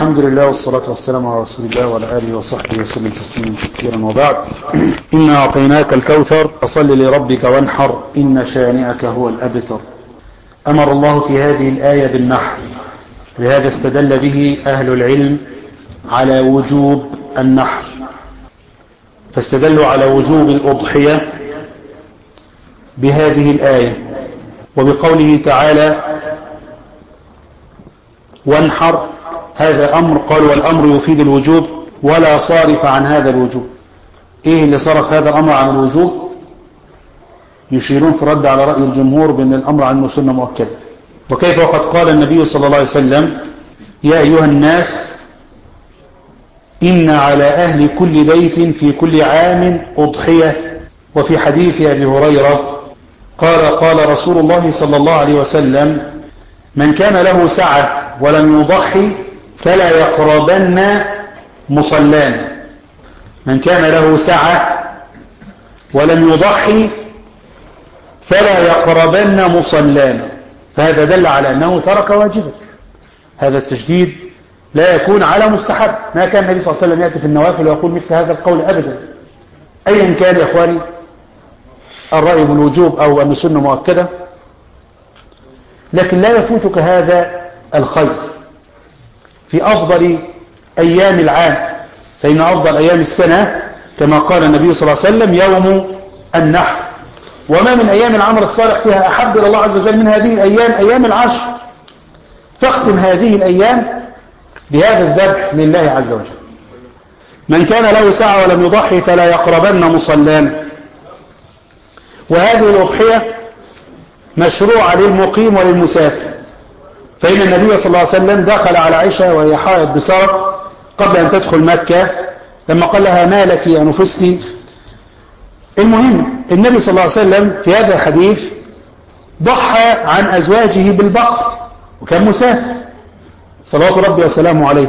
الحمد لله والصلاة والسلام على رسول الله وعلى آله وصحبه وسلم تسليما كثيرا وبعد إنا أعطيناك الكوثر فصل لربك وانحر إن شانئك هو الأبتر أمر الله في هذه الآية بالنحر لهذا استدل به أهل العلم على وجوب النحر فاستدلوا على وجوب الأضحية بهذه الآية وبقوله تعالى وانحر هذا أمر قال والأمر يفيد الوجوب ولا صارف عن هذا الوجوب إيه اللي صرف هذا الأمر عن الوجوب يشيرون في الرد على رأي الجمهور بأن الأمر عنه سنة مؤكدة وكيف وقد قال النبي صلى الله عليه وسلم يا أيها الناس إن على أهل كل بيت في كل عام أضحية وفي حديث أبي هريرة قال قال رسول الله صلى الله عليه وسلم من كان له سعة ولم يضحي فلا يقربن مصلانا من كان له سعة ولم يضحي فلا يقربن مصلانا فهذا دل على أنه ترك واجبا هذا التشديد لا يكون على مستحب ما كان النبي صلى الله عليه وسلم يأتي في النوافل ويقول مثل هذا القول أبدا أيا كان يا إخواني الرأي بالوجوب أو أن السنة مؤكدة لكن لا يفوتك هذا الخير في أفضل أيام العام فإن أفضل أيام السنة كما قال النبي صلى الله عليه وسلم يوم النحر وما من أيام العمل الصالح فيها أحب إلى الله عز وجل من هذه الأيام أيام العشر فاختم هذه الأيام بهذا الذبح لله عز وجل من كان له سعة ولم يضحي فلا يقربن مصلان وهذه الأضحية مشروعة للمقيم وللمسافر فإن النبي صلى الله عليه وسلم دخل على عائشة وهي حائض بسرط قبل أن تدخل مكة لما قال لها ما لك يا نفستي المهم النبي صلى الله عليه وسلم في هذا الحديث ضحى عن أزواجه بالبقر وكان مسافر صلوات ربي وسلامه عليه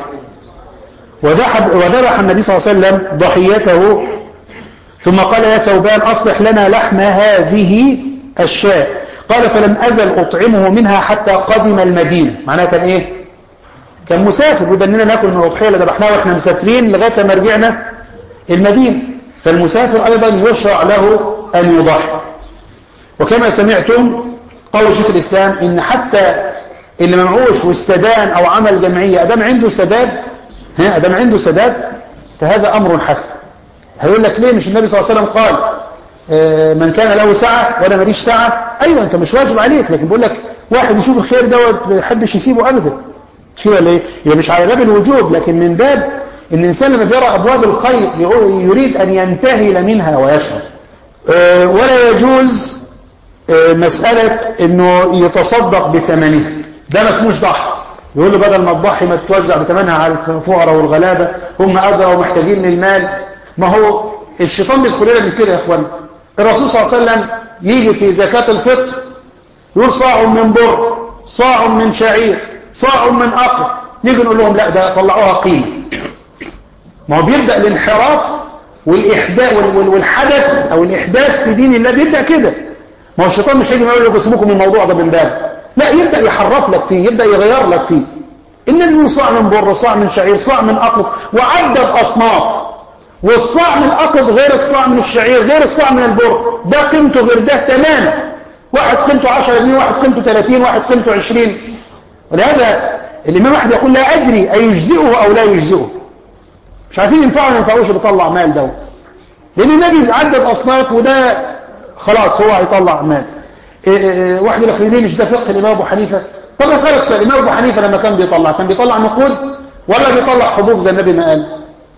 وذبح النبي صلى الله عليه وسلم ضحيته ثم قال يا ثوبان أصلح لنا لحم هذه الشاة قال فلم أزل أطعمه منها حتى قدم المدينة معناها كان إيه كان مسافر ودننا ناكل من الأضحية اللي ذبحناها وإحنا مسافرين لغاية ما رجعنا المدينة فالمسافر أيضا يشرع له أن يضحي وكما سمعتم قول شيخ الإسلام إن حتى اللي منعوش واستدان أو عمل جمعية أدام عنده سداد ها أدام عنده سداد فهذا أمر حسن هيقول لك ليه مش النبي صلى الله عليه وسلم قال من كان له سعة ولا ماليش سعة أيوة أنت مش واجب عليك لكن بقول لك واحد يشوف الخير دوت ما يحبش يسيبه أبدا مش كده ليه يبقى مش على باب الوجوب لكن من باب ان الإنسان لما بيرى أبواب الخير يريد أن ينتهي منها ويشرب ولا يجوز مسألة أنه يتصدق بثمنها ده ما اسموش ضحى يقول له بدل ما تضحي ما تتوزع بثمنها على الفقراء والغلابة هم أدرى ومحتاجين للمال ما هو الشيطان بيدخل لنا من كده يا اخوان الرسول صلى الله عليه وسلم يجي في زكاة الفطر يقول صاع من بر صاع من شعير صاع من أقل نيجي نقول لهم لا ده طلعوها قيمة ما هو بيبدأ الانحراف والإحداث والحدث أو الإحداث في دين الله بيبدأ كده ما هو الشيطان مش هيجي يقول لكم سيبوكم من الموضوع ده من باب لا يبدأ يحرف لك فيه يبدأ يغير لك فيه إن صاع من بر صاع من شعير صاع من أقل وعدد أصناف والصاع من الأقط غير الصاع من الشعير غير الصاع من البر ده قيمته غير ده تماما واحد قيمته 10 جنيه واحد قيمته 30 واحد قيمته 20 ولهذا الإمام أحمد يقول لا أدري أيجزئه أو لا يجزئه مش عارفين ينفعه ولا ينفعوش بيطلع مال دوت لأن النبي عدد أصناف وده خلاص هو هيطلع مال إيه إيه واحد يقول لك ليه مش ده فقه الإمام أبو حنيفة طب أسألك سؤال الإمام أبو حنيفة لما كان بيطلع كان بيطلع نقود ولا بيطلع حبوب زي النبي ما قال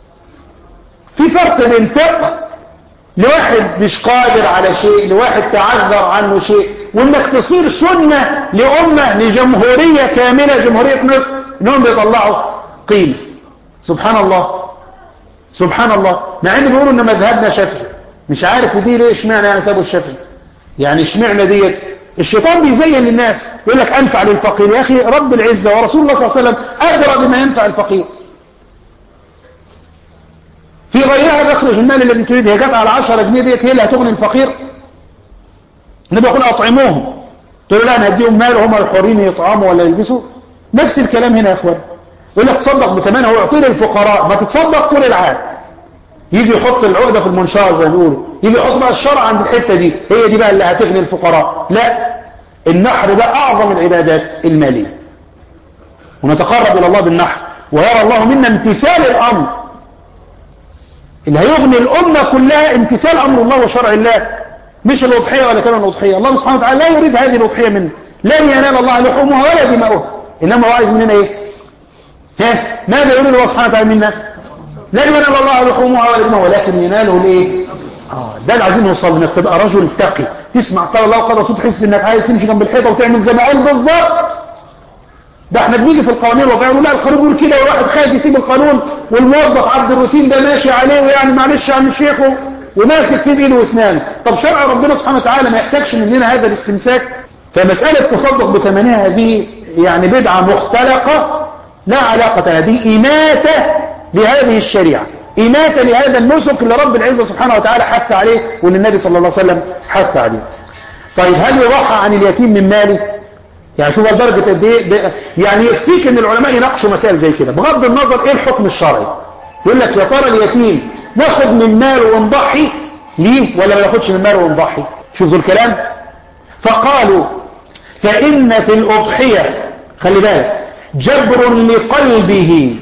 في فرق بين فقه لواحد مش قادر على شيء لواحد تعذر عنه شيء وانك تصير سنة لأمة لجمهورية كاملة جمهورية مصر انهم بيطلعوا قيمة سبحان الله سبحان الله مع ان بيقولوا ان مذهبنا شافعي مش عارف دي ليه اشمعنى يعني سابوا الشافعي يعني اشمعنى ديت الشيطان بيزين للناس يقول لك انفع للفقير يا اخي رب العزة ورسول الله صلى الله عليه وسلم ادرى بما ينفع الفقير في غيرها يخرج المال الذي تريد هي جت على 10 جنيه ديت هي اللي هتغني الفقير النبي يقول اطعموهم تقول لا انا هديهم مال وهم الحرين يطعموا ولا يلبسوا نفس الكلام هنا يا اخوان يقول لك تصدق بثمنها ويعطيه للفقراء ما تتصدق طول العام يجي يحط العقده في المنشار زي ما بيقولوا يجي يحط بقى الشرع عند الحته دي هي دي بقى اللي هتغني الفقراء لا النحر ده اعظم العبادات الماليه ونتقرب الى الله بالنحر ويرى الله منا امتثال الامر اللي هيغني الامه كلها امتثال امر الله وشرع الله مش الاضحيه ولا كمان الاضحيه الله سبحانه وتعالى لا يريد هذه الاضحيه منا لن ينال الله لحومها ولا دماؤها انما هو عايز مننا ايه ها ماذا يريد الله سبحانه وتعالى منا لن ينال الله لحومها ولا دماؤها ولكن يناله الايه اه ده اللي عايزين نوصل انك تبقى رجل تقي تسمع قال الله وقال رسول تحس انك عايز تمشي جنب الحيطه وتعمل زي ما قال بالظبط ده احنا بنيجي في القوانين الوضعيه لا القانون بيقول كده وواحد خايف يسيب القانون والموظف عبد الروتين ده ماشي عليه ويعني معلش يا عم الشيخ وماسك فيه بايده واسنانه طب شرع ربنا سبحانه وتعالى ما يحتاجش مننا هذا الاستمساك فمساله التصدق بثمنها هذه يعني بدعه مختلقه لا علاقه لها دي اماته لهذه الشريعه إماتة لهذا النسك اللي رب العزة سبحانه وتعالى حث عليه واللي النبي صلى الله عليه وسلم حث عليه طيب هل يضحى عن اليتيم من ماله يعني شوف درجة قد ايه يعني يكفيك ان العلماء يناقشوا مسائل زي كده بغض النظر ايه الحكم الشرعي يقول لك يا ترى اليتيم ناخد من ماله ونضحي ليه ولا ما ناخدش من ماله ونضحي شوفوا الكلام فقالوا فإن في الأضحية خلي بالك جبر لقلبه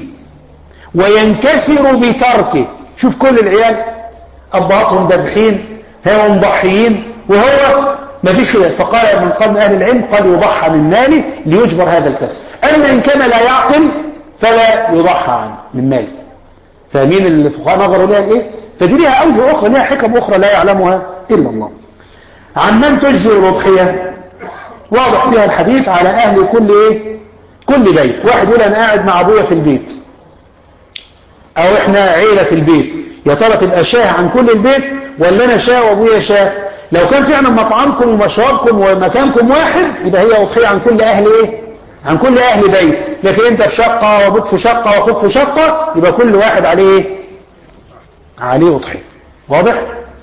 وينكسر بتركه شوف كل العيال أبهاتهم ذبحين هم مضحيين وهو ما فيش كده فقال من قبل أهل العلم قال يضحى من ماله ليجبر هذا الكسر أما إن كان لا يعقل فلا يضحى عنه من ماله فمين الفقهاء نظروا لها الايه فدي لها أوجه أخرى لها حكم أخرى لا يعلمها إلا الله عن من تجزي الأضحية واضح فيها الحديث على أهل كل إيه كل بيت واحد يقول أنا قاعد مع أبويا في البيت أو إحنا عيلة في البيت يا ترى تبقى شاه عن كل البيت ولا أنا شاه وأبويا شاه لو كان فعلا مطعمكم ومشربكم ومكانكم واحد يبقى هي أضحية عن كل أهل إيه عن كل أهل بيت لكن أنت في شقة وأبوك في شقة وأخوك في شقة يبقى كل واحد عليه إيه عليه أضحية واضح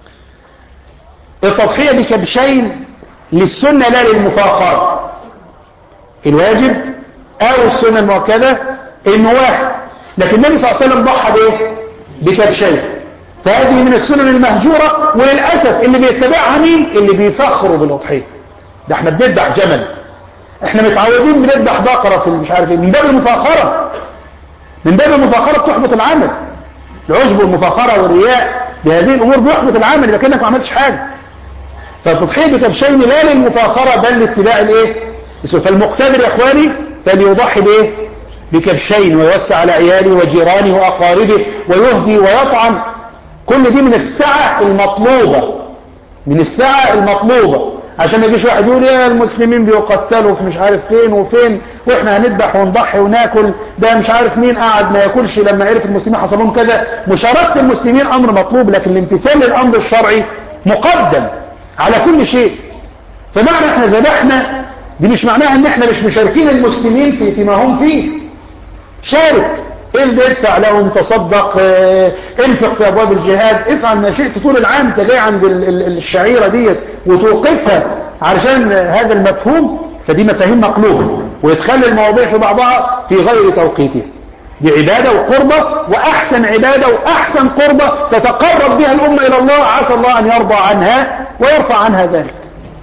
التضحية بكبشين للسنة لا للمفاخرة الواجب أو السنة المؤكدة إنه واحد لكن النبي صلى الله عليه وسلم ضحى بإيه بكبشين فهذه من السنن المهجورة وللأسف اللي بيتبعها مين اللي بيفخروا بالأضحية ده احنا بنذبح جمل احنا متعودين بنذبح بقرة في مش عارف ايه من باب المفاخرة من باب المفاخرة بتحبط العمل العجب والمفاخرة والرياء بهذه الأمور بيحبط العمل يبقى كأنك ما عملتش حاجة فالتضحية بكبشين لا للمفاخرة بل لاتباع الايه فالمقتدر يا اخواني فليضحي بايه بكبشين ويوسع على عياله وجيرانه وأقاربه ويهدي ويطعم كل دي من السعة المطلوبة من السعة المطلوبة عشان ما يجيش واحد يقول يا المسلمين بيقتلوا في مش عارف فين وفين واحنا هنذبح ونضحي وناكل ده مش عارف مين قاعد ما ياكلش لما عرف المسلمين حصل لهم كذا مشاركة المسلمين امر مطلوب لكن الامتثال للامر الشرعي مقدم على كل شيء فمعنى احنا ذبحنا دي مش معناها ان احنا مش مشاركين المسلمين في فيما هم فيه شارك ارد ادفع لهم تصدق اه انفق في ابواب الجهاد افعل ما شئت طول العام انت جاي عند الشعيره ديت وتوقفها علشان هذا المفهوم فدي مفاهيم مقلوبه ويتخلي المواضيع في بعضها في غير توقيتها دي عبادة وقربة وأحسن عبادة وأحسن قربة تتقرب بها الأمة إلى الله عسى الله أن يرضى عنها ويرفع عنها ذلك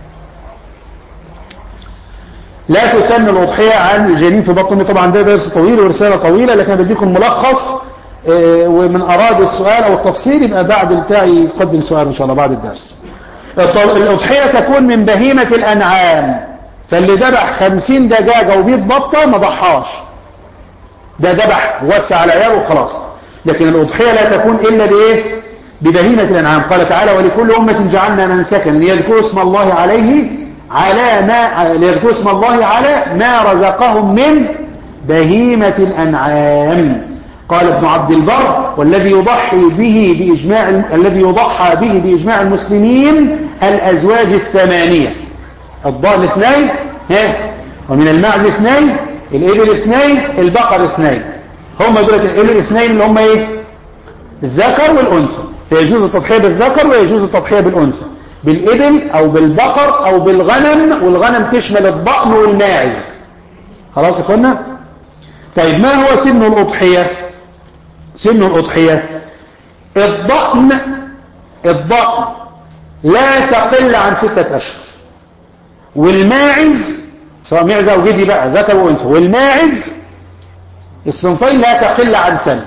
لا تسن الأضحية عن الجنين في بطن طبعا ده درس طويل ورسالة طويلة لكن بديكم ملخص ومن أراد السؤال أو التفصيل يبقى بعد بتاعي يقدم سؤال إن شاء الله بعد الدرس الأضحية تكون من بهيمة الأنعام فاللي ذبح خمسين دجاجة ومئة بطة ما ضحاش ده ذبح وسع على عياله وخلاص لكن الأضحية لا تكون إلا بإيه ببهيمة الأنعام قال تعالى ولكل أمة جعلنا منسكا ليذكروا اسم الله عليه على ما ليذكروا اسم الله على ما رزقهم من بهيمة الأنعام قال ابن عبد البر والذي يضحي به بإجماع الذي يضحى به بإجماع المسلمين الأزواج الثمانية الضال اثنين ها ومن المعز اثنين الإبل اثنين البقر اثنين هم دول الإبل اثنين اللي هم ايه الذكر والأنثى فيجوز التضحية بالذكر ويجوز التضحية بالأنثى بالإبل أو بالبقر أو بالغنم والغنم تشمل الضأن والماعز خلاص يا اخوانا طيب ما هو سن الأضحية سن الأضحية الضأن الضأن لا تقل عن ستة أشهر والماعز سواء معزة أو جدي بقى ذكر وأنثى والماعز الصنفين لا تقل عن سنة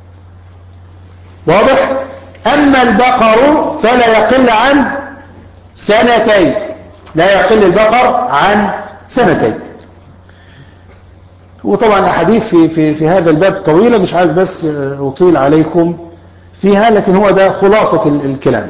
واضح أما البقر فلا يقل عن سنتين لا يقل البقر عن سنتين وطبعا أحاديث في, في, في هذا الباب طويلة مش عايز بس أطيل عليكم فيها لكن هو ده خلاصة الكلام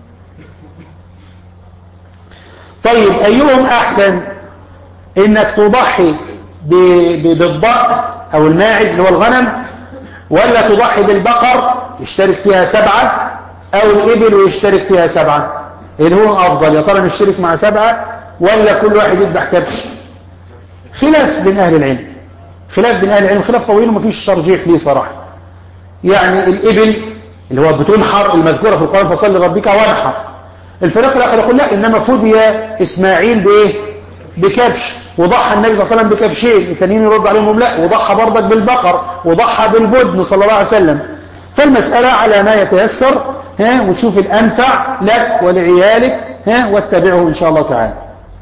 طيب أيهم أحسن إنك تضحي بالضأن أو الماعز هو الغنم ولا تضحي بالبقر يشترك فيها سبعة أو الإبل ويشترك فيها سبعة اللي هو أفضل يا ترى نشترك مع سبعة ولا كل واحد يذبح كبش خلاف بين أهل العلم خلاف بين أهل العلم خلاف طويل ومفيش ترجيح ليه صراحة يعني الإبل اللي هو بتنحر المذكورة في القرآن فصل لربك وانحر الفريق الآخر يقول لا إنما فدي إسماعيل بإيه بكبش وضحى النبي صلى الله عليه وسلم بكبشين التانيين يرد عليهم لا وضحى برضك بالبقر وضحى بالبدن صلى الله عليه وسلم فالمسألة على ما يتيسر ها وتشوف الأنفع لك ولعيالك ها واتبعه إن شاء الله تعالى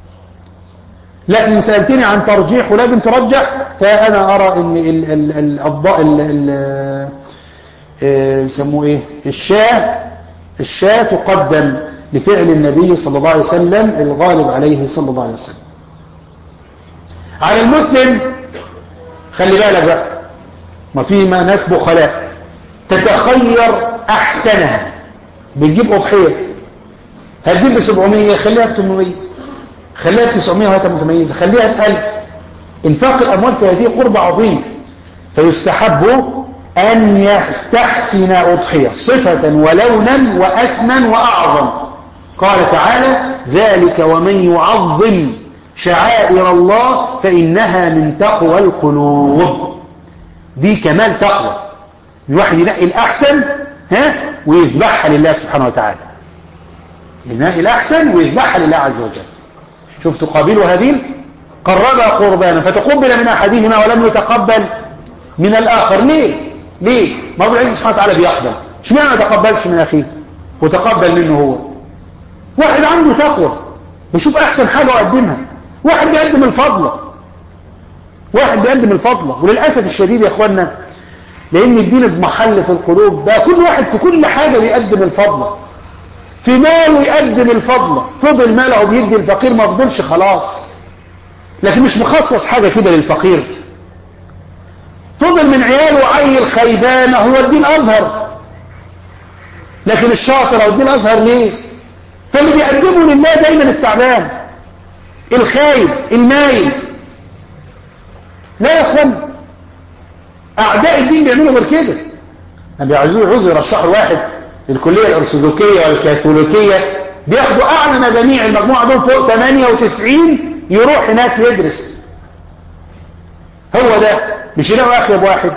لكن سألتني عن ترجيح ولازم ترجح فأنا أرى أن الأضاء يسموه إيه الشاه الشاه تقدم لفعل النبي صلى الله عليه وسلم الغالب عليه صلى الله عليه وسلم على المسلم خلي بالك بقى ما في ما ناس بخلاء تتخير أحسنها بتجيب أضحية هتجيب ب 700 خليها ب 800 خليها ب 900 وهي متميزة خليها ب 1000 انفاق الأموال في هذه قرب عظيم فيستحب أن يستحسن أضحية صفة ولونا وأسما وأعظم قال تعالى ذلك ومن يعظم شعائر الله فإنها من تقوى القلوب دي كمال تقوى الواحد ينقي الأحسن ها ويذبحها لله سبحانه وتعالى ينقي الأحسن ويذبحها لله عز وجل شوف تقابل هابيل قربها قربانا فتقبل من أحدهما ولم يتقبل من الآخر ليه ليه ما رب العزة سبحانه وتعالى بيقبل اشمعنى ما تقبلش من أخيه وتقبل منه هو واحد عنده تقوى بيشوف أحسن حاجة ويقدمها واحد بيقدم الفضلة واحد بيقدم الفضلة وللأسف الشديد يا أخوانا لأن الدين اضمحل في القلوب بقى كل واحد في كل حاجة بيقدم الفضلة في ماله يقدم الفضلة فضل ماله بيدي الفقير ما فضلش خلاص لكن مش مخصص حاجة كده للفقير فضل من عياله عيل خيبان هو الدين أزهر لكن الشاطر أو الدين أزهر ليه فاللي بيقدمه لله دايما التعبان الخايب المايل لا يا اخوان اعداء الدين بيعملوا غير كده لما عايزين يعوزوا يرشحوا واحد للكليه الارثوذكيه والكاثوليكيه بياخدوا اعلى مجاميع المجموعه دول فوق 98 يروح هناك يدرس هو ده مش يلاقوا اخيب واحد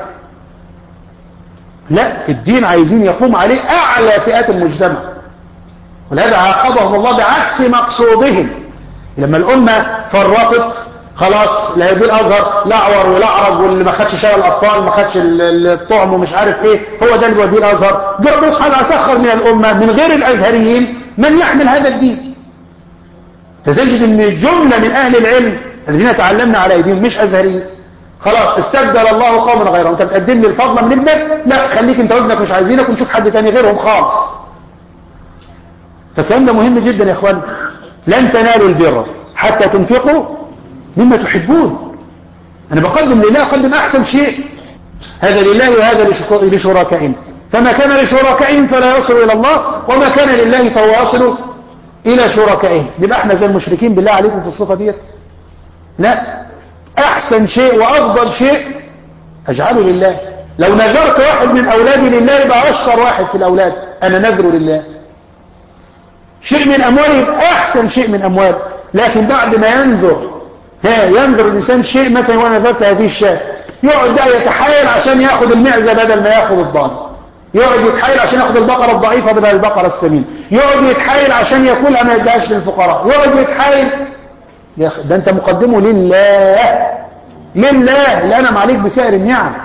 لا الدين عايزين يقوم عليه اعلى فئات المجتمع ولهذا عاقبهم الله بعكس مقصودهم لما الأمة فرطت خلاص لا يدي الأزهر لعور ولعرج واللي ما خدش شغل الأطفال ما خدش الطعم ومش عارف إيه هو ده اللي بيوديه الأزهر جه ربنا سبحانه سخر من الأمة من غير الأزهريين من يحمل هذا الدين فتجد أن جملة من أهل العلم الذين تعلمنا على أيديهم مش أزهريين خلاص استبدل الله قوما غيرهم انت بتقدم لي الفضل من ابنك لا خليك انت وابنك مش عايزينك ونشوف حد تاني غيرهم خالص فالكلام ده مهم جدا يا اخوان لن تنالوا البر حتى تنفقوا مما تحبون أنا بقدم لله أقدم أحسن شيء هذا لله وهذا لشركائهم فما كان لشركائهم فلا يصل إلى الله وما كان لله فهو يصل إلى شركائهم نبقى احنا زي المشركين بالله عليكم في الصفة ديت لا أحسن شيء وأفضل شيء أجعله لله لو نذرت واحد من أولادي لله يبقى أشطر واحد في الأولاد أنا نذر لله شيء من أموالي يبقى أحسن شيء من أموالي لكن بعد ما ينذر ها ينذر الإنسان شيء مثلا وأنا نذرت هذه الشاة يقعد بقى يتحايل عشان ياخد المعزة بدل ما ياخد الضان يقعد يتحايل عشان ياخد البقرة الضعيفة بدل البقرة السمين يقعد يتحايل عشان ياكلها ما يديهاش للفقراء يقعد يتحايل يا أخي ده أنت مقدمه لله لله اللي أنعم عليك بسائر النعم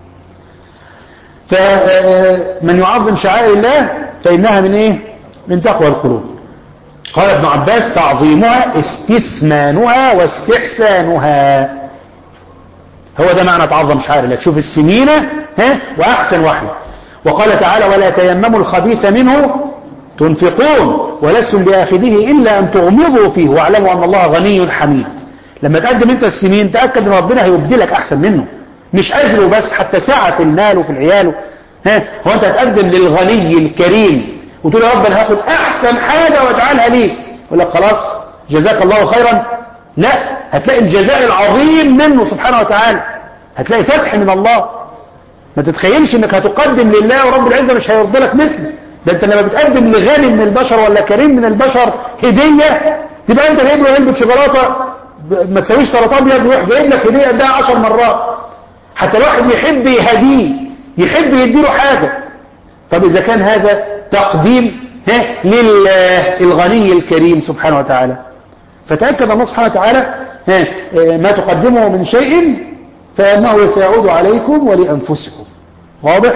فمن يعظم شعائر الله فإنها من إيه؟ من تقوى القلوب قال ابن عباس تعظيمها استثمانها واستحسانها هو ده معنى تعظم شعائر الله تشوف السمينة ها وأحسن واحدة وقال تعالى ولا تيمموا الخبيث منه تنفقون ولستم بآخذه إلا أن تغمضوا فيه واعلموا أن الله غني حميد لما تقدم انت السمين تأكد ان ربنا هيبدلك أحسن منه مش أجره بس حتى سعة في المال وفي العيال ها هو أنت هتقدم للغني الكريم وتقول يا رب أنا هاخد أحسن حاجة واجعلها ليك يقول لك خلاص جزاك الله خيرا لا هتلاقي الجزاء العظيم منه سبحانه وتعالى هتلاقي فتح من الله ما تتخيلش انك هتقدم لله ورب العزة مش هيرد لك مثله ده انت لما بتقدم لغني من البشر ولا كريم من البشر هدية تبقى انت جايب له علبة شوكولاته ما تسويش ثلاث ابيض ويروح جايب لك هدية قدها 10 مرات حتى الواحد يحب يهديه يحب يديله حاجة طب إذا كان هذا تقديم ها لله الغني الكريم سبحانه وتعالى فتأكد الله سبحانه وتعالى ها ما تقدمه من شيء فإنه سيعود عليكم ولأنفسكم واضح؟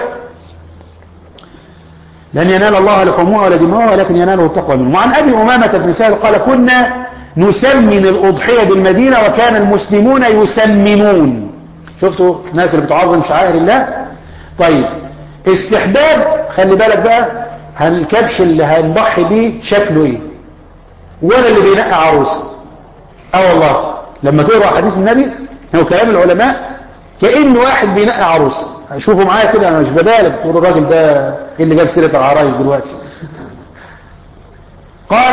لن ينال الله لحومها ولا دماؤها ولكن يناله التقوى منه وعن أبي أمامة بن سهل قال كنا نسمن الأضحية بالمدينة وكان المسلمون يسمنون شفتوا الناس اللي بتعظم شعائر الله طيب استحباب خلي بالك بقى الكبش اللي هنضحي بيه شكله ايه ولا اللي بينقى عروسه اه والله لما تقرا حديث النبي هو كلام العلماء كأن واحد بينقى عروسه شوفوا معايا كده انا مش ببالغ تقول الراجل ده ايه اللي جاب سيره العرايس دلوقتي قال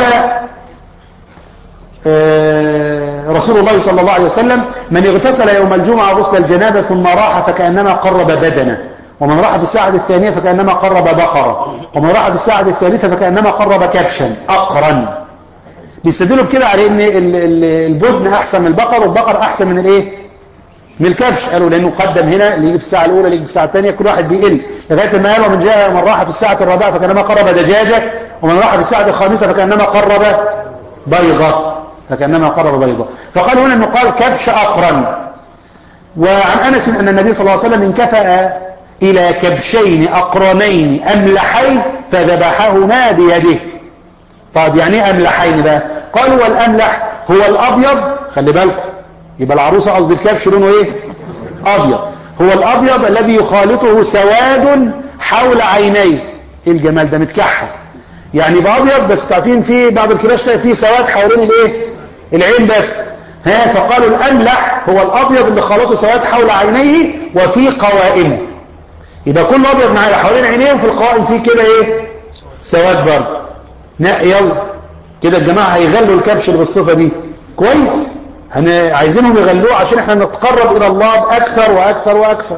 رسول الله صلى الله عليه وسلم من اغتسل يوم الجمعة غسل الجنابة ثم راح فكأنما قرب بدنه ومن راح في الساعة الثانية فكأنما قرب بقرة ومن راح في الساعة الثالثة فكأنما قرب كبشا أقرا بيستدلوا بكده على ان البدن احسن من البقر والبقر احسن من الايه من الكبش قالوا لانه قدم هنا اللي يجي في الساعه الاولى اللي يجي في الساعه الثانيه كل واحد بيقل لغايه ما قال ومن جاء من راح في الساعه الرابعه فكانما قرب دجاجه ومن راح في الساعه الخامسه فكانما قرب بيضه فكانما قرب بيضه فقال هنا انه قال كبش اقرن وعن انس ان النبي صلى الله عليه وسلم انكفأ الى كبشين اقرنين املحين فذبحهما بيده طيب يعني ايه املحين بقى قالوا والاملح هو الابيض خلي بالكم يبقى العروسه قصدي الكبش لونه ايه ابيض هو الابيض الذي يخالطه سواد حول عينيه ايه الجمال ده متكحل يعني يبقى ابيض بس تعرفين في بعض الكباش تلاقي فيه سواد حوالين الايه العين بس ها فقالوا الاملح هو الابيض اللي خالطه سواد حول عينيه وفي قوائمه يبقى كل ابيض معايا حوالين عينيه وفي القوائم فيه كده ايه سواد برضه نقي يلا كده الجماعه هيغلوا الكبش اللي بالصفه دي كويس هن... عايزينهم يغلوه عشان احنا نتقرب الى الله اكثر واكثر واكثر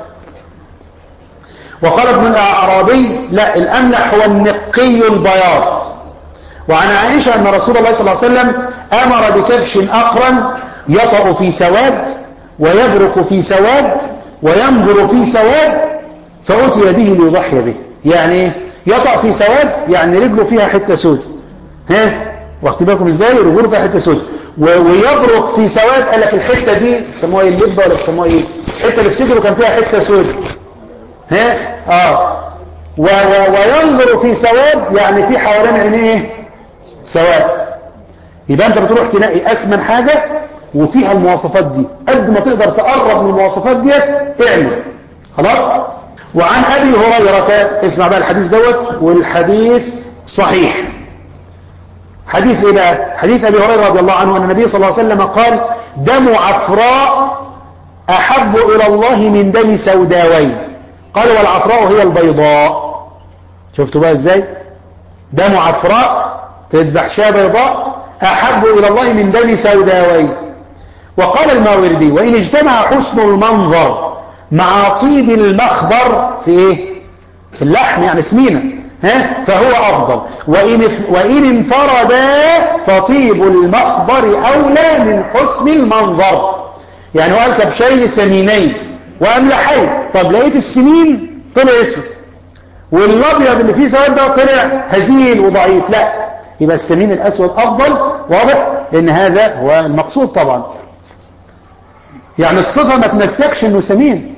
وقال ابن الاعرابي لا الاملح هو النقي البياض وعن عائشه ان رسول الله صلى الله عليه وسلم امر بكبش اقرن يطأ في سواد ويبرك في سواد وينظر في سواد فأتي به ليضحي به يعني يطأ في سواد يعني رجله فيها حتة سود ها واخد بالكم ازاي رجله فيها حتة سود ويبرك في سواد قال لك الحتة دي بيسموها ايه اللبة ولا بيسموها ايه الحتة اللي في صدره كان فيها حتة سود ها اه و و وينظر في سواد يعني في حوالين عينيه سواد يبقى انت بتروح تلاقي اسمن حاجة وفيها المواصفات دي قد ما تقدر تقرب من المواصفات ديت اعمل خلاص وعن ابي هريرة اسمع بقى الحديث دوت والحديث صحيح حديث ايه بقى حديث ابي هريرة رضي الله عنه ان النبي صلى الله عليه وسلم قال دم عفراء احب الى الله من دم سوداوين قال والعفراء هي البيضاء شفتوا بقى ازاي دم عفراء تذبح شاة بيضاء أحب إلى الله من دم سوداوي وقال الماوردي وإن اجتمع حسن المنظر مع طيب المخبر في إيه؟ في اللحم يعني سمينة ها؟ فهو أفضل وإن, وإن انفردا فطيب المخبر أولى من حسن المنظر يعني هو قال كبشين سمينين وأملحين طب لقيت السمين طلع اسود والأبيض اللي فيه سواد ده طلع هزيل وضعيف لا يبقى السمين الأسود أفضل واضح لأن هذا هو المقصود طبعا يعني الصفة ما تنسكش انه سمين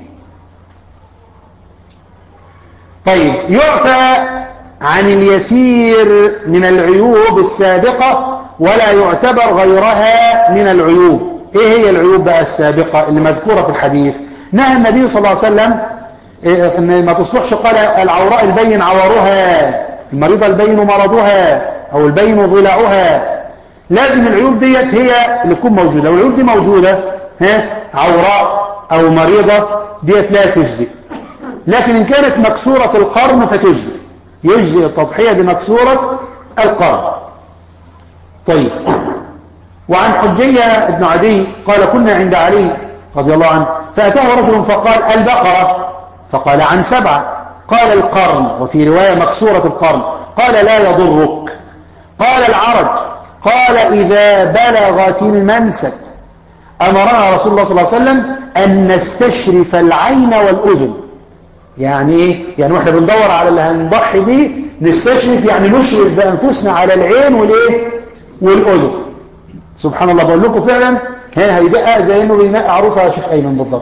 طيب يعفى عن اليسير من العيوب السابقة ولا يعتبر غيرها من العيوب ايه هي العيوب بقى السابقة اللي مذكورة في الحديث نهى النبي صلى الله عليه وسلم إيه ان ما تصلحش قال العوراء البين عورها المريضة البين مرضها او البين ضلعها لازم العيوب ديت هي اللي تكون موجودة لو العيوب دي موجودة ها عوراء او مريضة ديت لا تجزئ لكن ان كانت مكسورة القرن فتجزئ يجزئ التضحية بمكسورة القرن طيب وعن حجية بن عدي قال كنا عند علي رضي الله عنه فأتاه رجل فقال البقرة فقال عن سبعة قال القرن وفي رواية مكسورة القرن قال لا يضرك قال العرج قال إذا بلغت المنسك أمرنا رسول الله صلى الله عليه وسلم أن نستشرف العين والأذن يعني إيه؟ يعني وإحنا بندور على اللي هنضحي بيه نستشرف يعني نشرف بأنفسنا على العين والإيه والأذن سبحان الله بقول لكم فعلا هنا هيبقى زي انه بينقى عروسه على شيخ ايمن بالضبط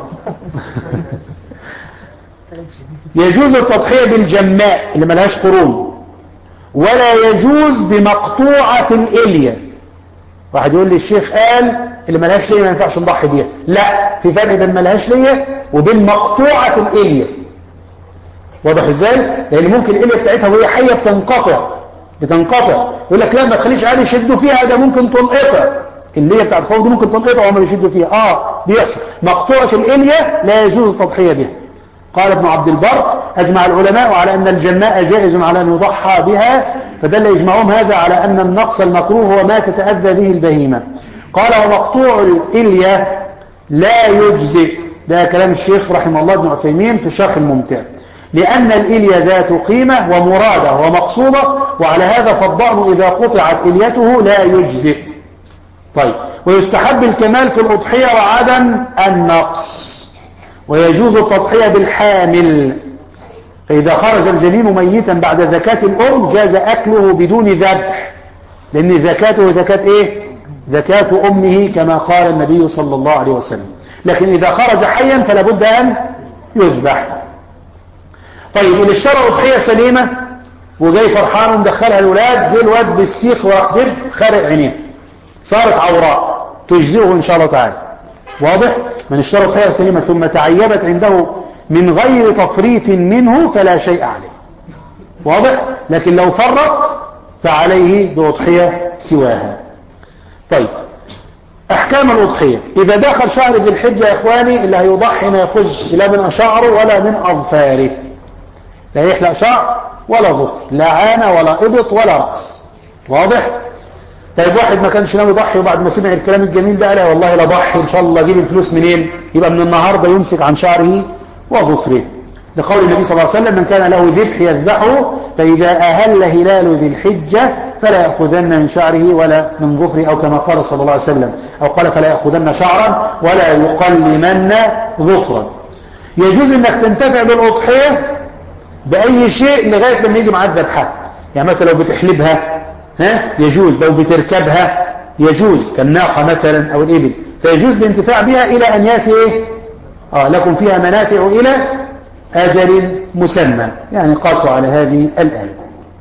يجوز التضحيه بالجماء اللي ملهاش قرون ولا يجوز بمقطوعه الاليه واحد يقول لي الشيخ قال اللي ملهاش ليه ما ينفعش نضحي بيها لا في فرق بين ملهاش ليه وبين مقطوعه الاليه واضح ازاي لان ممكن الاليه بتاعتها وهي حيه بتنقطع بتنقطع يقول لك لا ما تخليش عادي يشدوا فيها ده ممكن تنقطع اللي هي بتاعت الخوف دي ممكن تنقطع وهم يشدوا فيها اه بيحصل مقطوعة الإلية لا يجوز التضحية بها قال ابن عبد البر أجمع العلماء على أن الجماء جائز على أن يضحى بها فدل إجماعهم هذا على أن النقص المكروه هو ما تتأذى به البهيمة قال ومقطوع الإلية لا يجزئ ده كلام الشيخ رحمه الله بن عثيمين في الشرح الممتع لأن الإلية ذات قيمة ومرادة ومقصودة وعلى هذا فالضأن إذا قطعت إليته لا يجزئ طيب ويستحب الكمال في الأضحية وعدم النقص ويجوز التضحية بالحامل فإذا خرج الجنين ميتا بعد زكاة الأم جاز أكله بدون ذبح لأن زكاته زكاة إيه؟ زكاة أمه كما قال النبي صلى الله عليه وسلم لكن إذا خرج حيا فلا بد أن يذبح طيب اللي اشترى أضحية سليمة وجاي فرحان ومدخلها الولاد جه الواد بالسيخ وراح دب خارق عينيه صارت عوراء تجزئه إن شاء الله تعالى واضح من اشترى أضحية سليمة ثم تعيبت عنده من غير تفريط منه فلا شيء عليه واضح لكن لو فرط فعليه بأضحية سواها طيب أحكام الأضحية إذا دخل شهر ذي الحجة يا إخواني اللي هيضحي ما يخش لا من شعره ولا من أظفاره لا يحلق شعر ولا ظفر لا عانة ولا إبط ولا رأس واضح طيب واحد ما كانش ناوي يضحي وبعد ما سمع الكلام الجميل ده قال والله لا ضحي ان شاء الله اجيب الفلوس منين يبقى من النهارده يمسك عن شعره وظفره لقول النبي صلى الله عليه وسلم من كان له ذبح يذبحه فإذا أهل هلال ذي الحجة فلا يأخذن من شعره ولا من ظفره أو كما قال صلى الله عليه وسلم أو قال فلا يأخذن شعرا ولا يقلمن ظفرا يجوز أنك تنتفع بالأضحية بأي شيء لغاية لما يجي معاك ذبحها يعني مثلا لو بتحلبها ها يجوز لو بتركبها يجوز كالناقة مثلا أو الإبل فيجوز الانتفاع بها إلى أن يأتي إيه؟ آه لكم فيها منافع إلى أجل مسمى يعني قاسوا على هذه الآية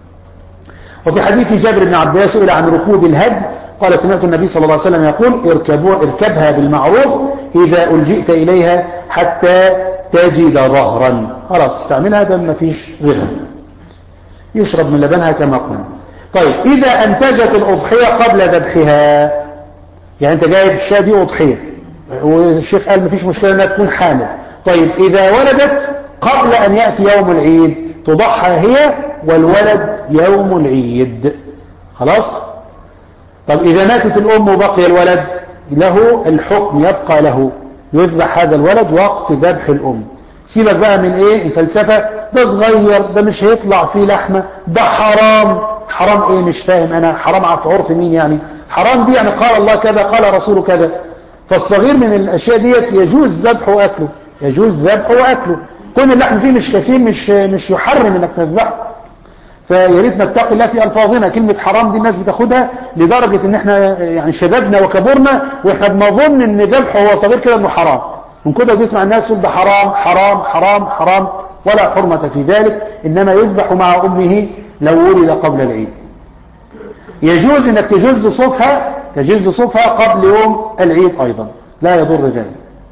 وفي حديث جابر بن عبد الله سئل عن ركوب الهدي قال سمعت النبي صلى الله عليه وسلم يقول اركبوا اركبها بالمعروف إذا ألجئت إليها حتى تجد ظهرا خلاص استعملها ده ما فيش غيرها يشرب من لبنها كما قلنا طيب إذا أنتجت الأضحية قبل ذبحها يعني أنت جايب الشاة دي أضحية والشيخ قال مفيش مشكلة أنها تكون حامل طيب إذا ولدت قبل أن يأتي يوم العيد تضحى هي والولد يوم العيد خلاص طب إذا ماتت الأم وبقي الولد له الحكم يبقى له يذبح هذا الولد وقت ذبح الأم سيبك بقى من ايه الفلسفة ده صغير ده مش هيطلع فيه لحمة ده حرام حرام ايه مش فاهم انا حرام في عرف مين يعني حرام دي يعني قال الله كذا قال رسوله كذا فالصغير من الاشياء ديت يجوز ذبحه واكله يجوز ذبحه واكله كون اللحم فيه مش كثير مش مش يحرم انك تذبحه فيا ريت نتقي الله في الفاظنا كلمه حرام دي الناس بتاخدها لدرجه ان احنا يعني شبابنا وكبرنا واحنا بنظن ان ذبح هو صغير كده انه حرام من كده بيسمع الناس تقول ده حرام حرام حرام حرام ولا حرمه في ذلك انما يذبح مع امه لو ولد قبل العيد يجوز انك تجز صفها تجز صفها قبل يوم العيد ايضا لا يضر ذلك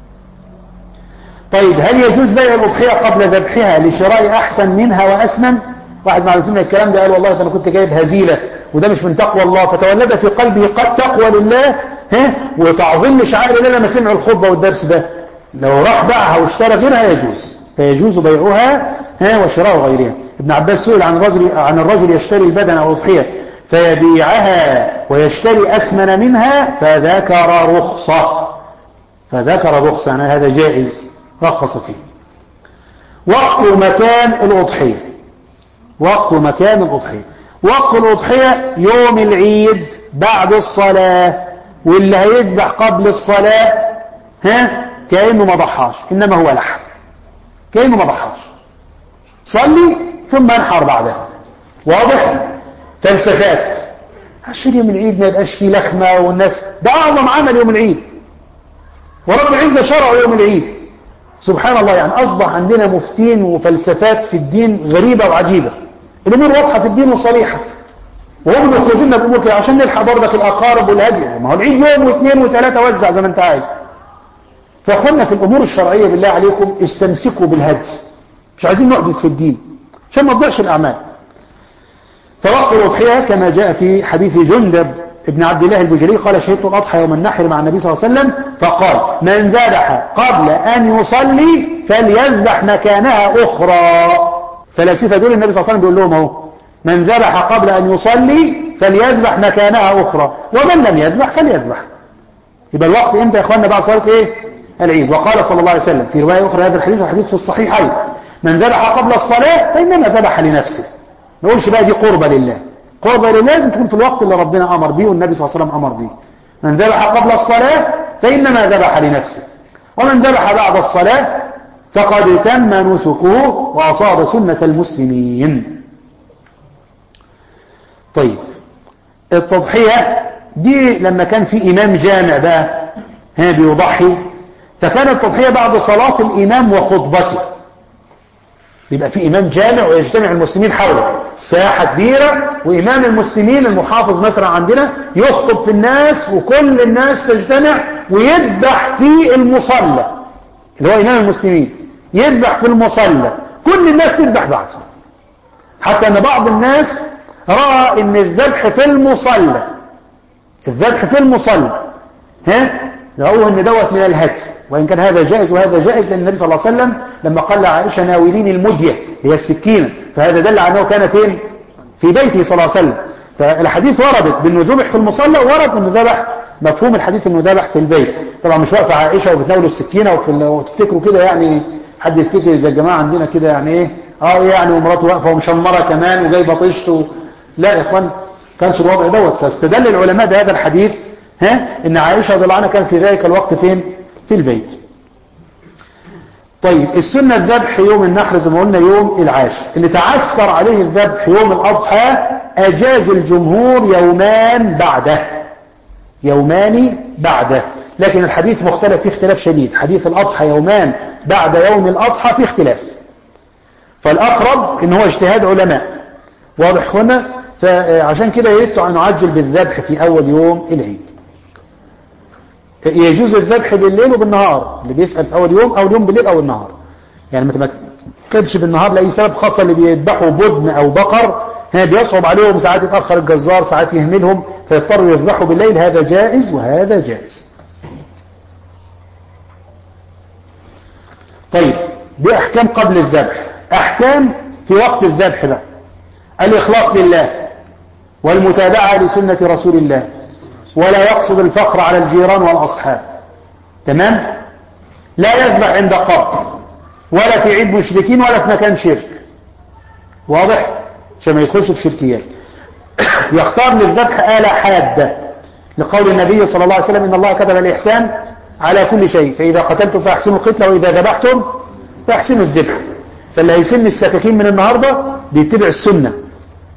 طيب هل يجوز بيع الأضحية قبل ذبحها لشراء أحسن منها وأسمن واحد مع سمع الكلام ده قال والله أنا كنت جايب هزيلة وده مش من تقوى الله فتولد في قلبه قد تقوى لله ها وتعظيم لشعائر الله لما سمع الخطبة والدرس ده لو راح باعها واشترى غيرها يجوز فيجوز بيعها ها وشراء غيرها ابن عباس سئل عن الرجل عن الرجل يشتري البدن أو الأضحية فيبيعها ويشتري أسمن منها فذكر رخصة فذكر رخصة يعني هذا جائز رخص فيه وقت ومكان الأضحية وقت ومكان الأضحية وقت الأضحية يوم العيد بعد الصلاة واللي هيذبح قبل الصلاة ها كأنه ما ضحاش إنما هو لحم كأنه ما ضحاش صلي ثم انحر بعدها واضح فلسفات عشان يوم العيد ما يبقاش فيه لخمة والناس ده أعظم عمل يوم العيد ورب العزة شرعه يوم العيد سبحان الله يعني أصبح عندنا مفتين وفلسفات في الدين غريبة وعجيبة الأمور واضحة في الدين وصريحة وهم يخرجون بأمور كده عشان نلحق برضك الأقارب والهدي ما هو العيد يوم واثنين وثلاثة وزع زي ما أنت عايز فأخوانا في الأمور الشرعية بالله عليكم استمسكوا بالهدي مش عايزين نحدث في الدين عشان ما تضيعش الأعمال فوقت الأضحية كما جاء في حديث جندب ابن عبد الله البجري قال شهدت الأضحى يوم النحر مع النبي صلى الله عليه وسلم فقال من ذبح قبل أن يصلي فليذبح مكانها أخرى فلاسفة دول النبي صلى الله عليه وسلم بيقول لهم اهو من ذبح قبل أن يصلي فليذبح مكانها أخرى ومن لم يذبح فليذبح يبقى الوقت امتى يا اخواننا بعد صلاة ايه العيد وقال صلى الله عليه وسلم في رواية أخرى هذا الحديث الحديث في الصحيحين من ذبح قبل الصلاة فإنما ذبح لنفسه ما نقولش بقى دي قربة لله قربة لله لازم تكون في الوقت اللي ربنا أمر به والنبي صلى الله عليه وسلم أمر به من ذبح قبل الصلاة فإنما ذبح لنفسه ومن ذبح بعد الصلاة فقد تم نسكه وأصاب سنة المسلمين طيب التضحية دي لما كان في إمام جامع بقى ها بيضحي فكانت التضحية بعد صلاة الإمام وخطبته يبقى في إمام جامع ويجتمع المسلمين حوله ساحة كبيرة وإمام المسلمين المحافظ مثلا عندنا يخطب في الناس وكل الناس تجتمع ويذبح في المصلى اللي هو إمام المسلمين يذبح في المصلى كل الناس تذبح بعده حتى أن بعض الناس رأى أن الذبح في المصلى الذبح في المصلى ها رأوه أن دوت من الهدي وإن كان هذا جائز وهذا جائز لأن النبي صلى الله عليه وسلم لما قال لعائشة ناولين المدية هي السكينة فهذا دل على أنه كان فين في بيته صلى الله عليه وسلم فالحديث وردت بأنه ذبح في المصلى ورد أنه ذبح مفهوم الحديث أنه ذبح في البيت طبعا مش واقفة عائشة وبتناول السكينة وفي وتفتكروا كده يعني حد يفتكر زي الجماعة عندنا كده يعني ايه اه يعني ومراته واقفة ومشمرة كمان وجايبة طشت و... لا يا اخوان كانش الوضع دوت فاستدل العلماء بهذا الحديث ها ان عائشة رضي الله عنها كان في ذلك الوقت فين في البيت طيب السنة الذبح يوم النحر زي ما قلنا يوم العاشر اللي تعسر عليه الذبح يوم الأضحى أجاز الجمهور يومان بعده يومان بعده لكن الحديث مختلف فيه اختلاف شديد حديث الأضحى يومان بعد يوم الأضحى فيه اختلاف فالأقرب إن هو اجتهاد علماء واضح هنا فعشان كده يريد أن نعجل بالذبح في أول يوم العيد يجوز الذبح بالليل وبالنهار اللي بيسأل في أول يوم أو اليوم بالليل أو النهار يعني ما تمكنش بالنهار لأي سبب خاصة اللي بيذبحوا بدن أو بقر هنا بيصعب عليهم ساعات يتأخر الجزار ساعات يهملهم فيضطروا يذبحوا بالليل هذا جائز وهذا جائز طيب دي أحكام قبل الذبح أحكام في وقت الذبح بقى الإخلاص لله والمتابعة لسنة رسول الله ولا يقصد الفخر على الجيران والأصحاب تمام لا يذبح عند قبر ولا في عيد مشركين ولا في مكان شرك واضح عشان ما يدخلش في شركيات يختار للذبح آلة حادة لقول النبي صلى الله عليه وسلم إن الله كتب الإحسان على كل شيء فإذا قتلتم فأحسنوا القتل وإذا ذبحتم فأحسنوا الذبح فاللي هيسن السكاكين من النهاردة بيتبع السنة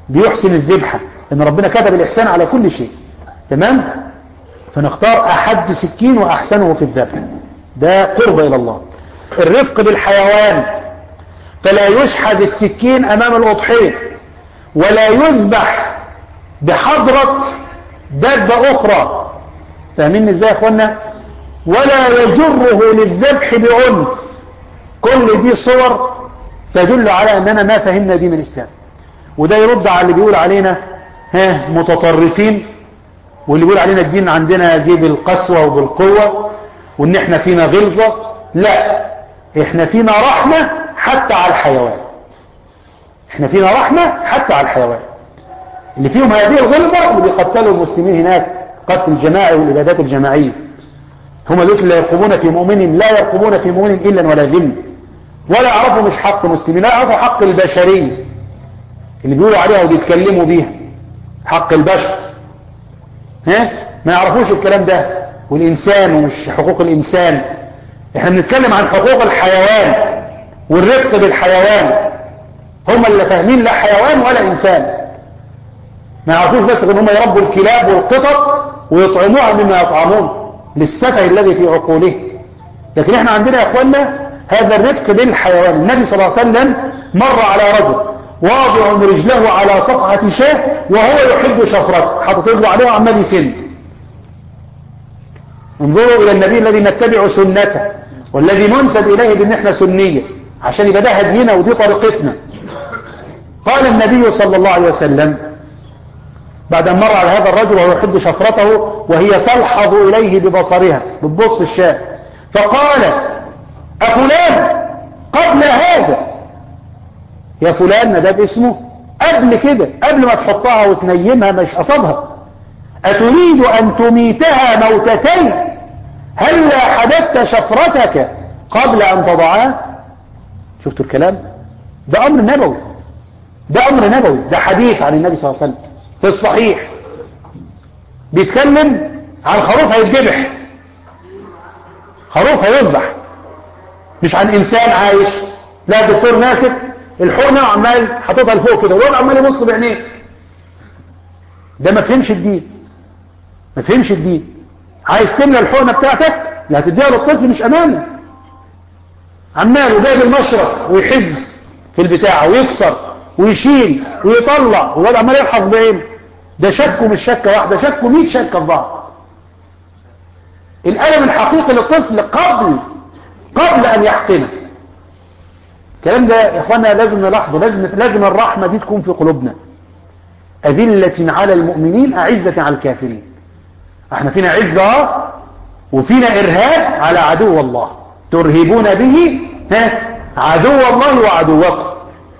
بيحسن الذبحة لأن ربنا كتب الإحسان على كل شيء تمام فنختار أحد سكين وأحسنه في الذبح ده قرب إلى الله الرفق بالحيوان فلا يشحذ السكين أمام الأضحية ولا يذبح بحضرة دابة أخرى فاهمين ازاي يا اخوانا ولا يجره للذبح بعنف كل دي صور تدل على أننا ما فهمنا دين الإسلام وده يرد على اللي بيقول علينا ها متطرفين واللي بيقول علينا الدين عندنا جه بالقسوة وبالقوة وان احنا فينا غلظة لا احنا فينا رحمة حتى على الحيوان احنا فينا رحمة حتى على الحيوان اللي فيهم هذه الغلظة اللي بيقتلوا المسلمين هناك قتل الجماعي والإبادات الجماعية هم دول لا يرقبون في مؤمن لا يرقبون في مؤمن إلا ولا ذم ولا يعرفوا مش حق المسلمين لا يعرفوا حق البشرية اللي بيقولوا عليها وبيتكلموا بيها حق البشر ها ما يعرفوش الكلام ده والإنسان ومش حقوق الإنسان احنا بنتكلم عن حقوق الحيوان والرفق بالحيوان هم اللي فاهمين لا حيوان ولا إنسان ما يعرفوش بس ان هم يربوا الكلاب والقطط ويطعموها مما يطعمون للسفه الذي في عقوله لكن احنا عندنا يا اخوانا هذا الرفق بالحيوان النبي صلى الله عليه وسلم مر على رجل واضع رجله على صفحة شاه وهو يحب شفرته حاطط رجله عليه وعمال يسن انظروا إلى النبي الذي نتبع سنته والذي ننسب إليه بأن احنا سنية عشان يبقى ده هدينا ودي طريقتنا قال النبي صلى الله عليه وسلم بعد أن مر على هذا الرجل وهو يحب شفرته وهي تلحظ إليه ببصرها بتبص الشاه فقال أفلان قبل هذا يا فلان ده باسمه قبل كده قبل ما تحطها وتنيمها مش قصدها أتريد أن تميتها موتتين هلا حدثت شفرتك قبل أن تضعها شفتوا الكلام ده أمر نبوي ده أمر نبوي ده حديث عن النبي صلى الله عليه وسلم في الصحيح بيتكلم عن خروف هيتذبح خروف هيذبح مش عن إنسان عايش لا دكتور ماسك الحقنة وعمال حاططها لفوق كده والواد عمال يبص بعينيه ده ما فهمش الدين ما فهمش الدين عايز تملى الحقنة بتاعتك لا هتديها للطفل مش أمانة عمال وجايب المشرق ويحز في البتاع ويكسر ويشيل ويطلع والواد عمال يلحظ بعينه ده شكه مش شكه واحده شكه 100 شكه في بعض الألم الحقيقي للطفل قبل قبل أن يحقنه الكلام ده يا اخوانا لازم نلاحظه لازم لازم الرحمه دي تكون في قلوبنا أذلة على المؤمنين أعزة على الكافرين احنا فينا عزة وفينا إرهاب على عدو الله ترهبون به ها عدو الله وعدوكم